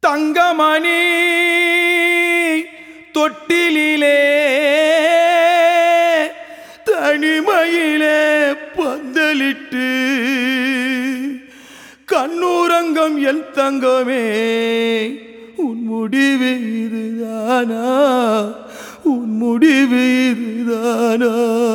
தங்கமணி தொட்டிலே தனிமையிலே பந்தலிட்டு கண்ணூரங்கம் என் தங்கமே உன் முடிவு இதுதானா உன் முடிவு இதுதானா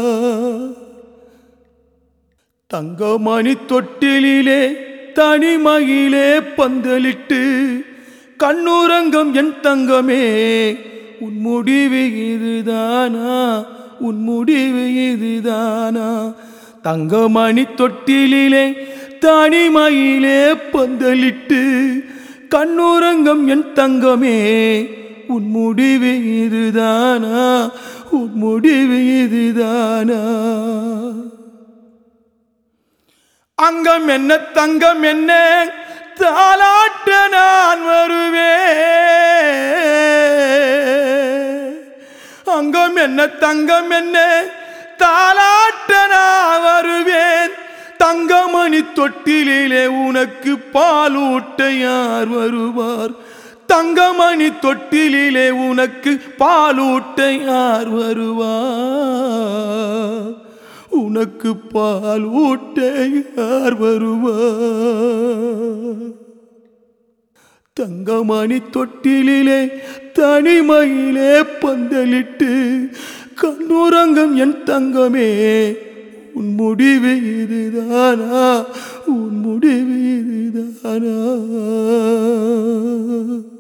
தங்கமணி தொட்டிலே தனிமகிலே பந்தலிட்டு கண்ணூரங்கம் என் தங்கமே உன் முடிவு இதுதானா உன் முடிவு இதுதானா தங்கமணி தொட்டிலே தனிமயிலே பந்தலிட்டு கண்ணூரங்கம் என் தங்கமே உன் முடிவு இதுதானா உன் முடிவு இதுதானா அங்கம் என்ன தங்கம் என்ன தாலாட்ட நான் வருவேன் அங்கம் என்ன தங்கம் என்ன தாலாட்ட நான் வருவேன் தங்கமணி தொட்டிலே உனக்கு பாலூட்ட யார் வருவார் தங்கமணி தொட்டிலே உனக்கு பாலூட்ட யார் வருவார் உனக்கு பால் ஊட்ட யார் வருவா தங்கமணி தொட்டிலே தனிமையிலே பந்தலிட்டு கண்ணுரங்கம் என் தங்கமே உன் முடிவு இதுதானா உன் முடிவு இதுதானா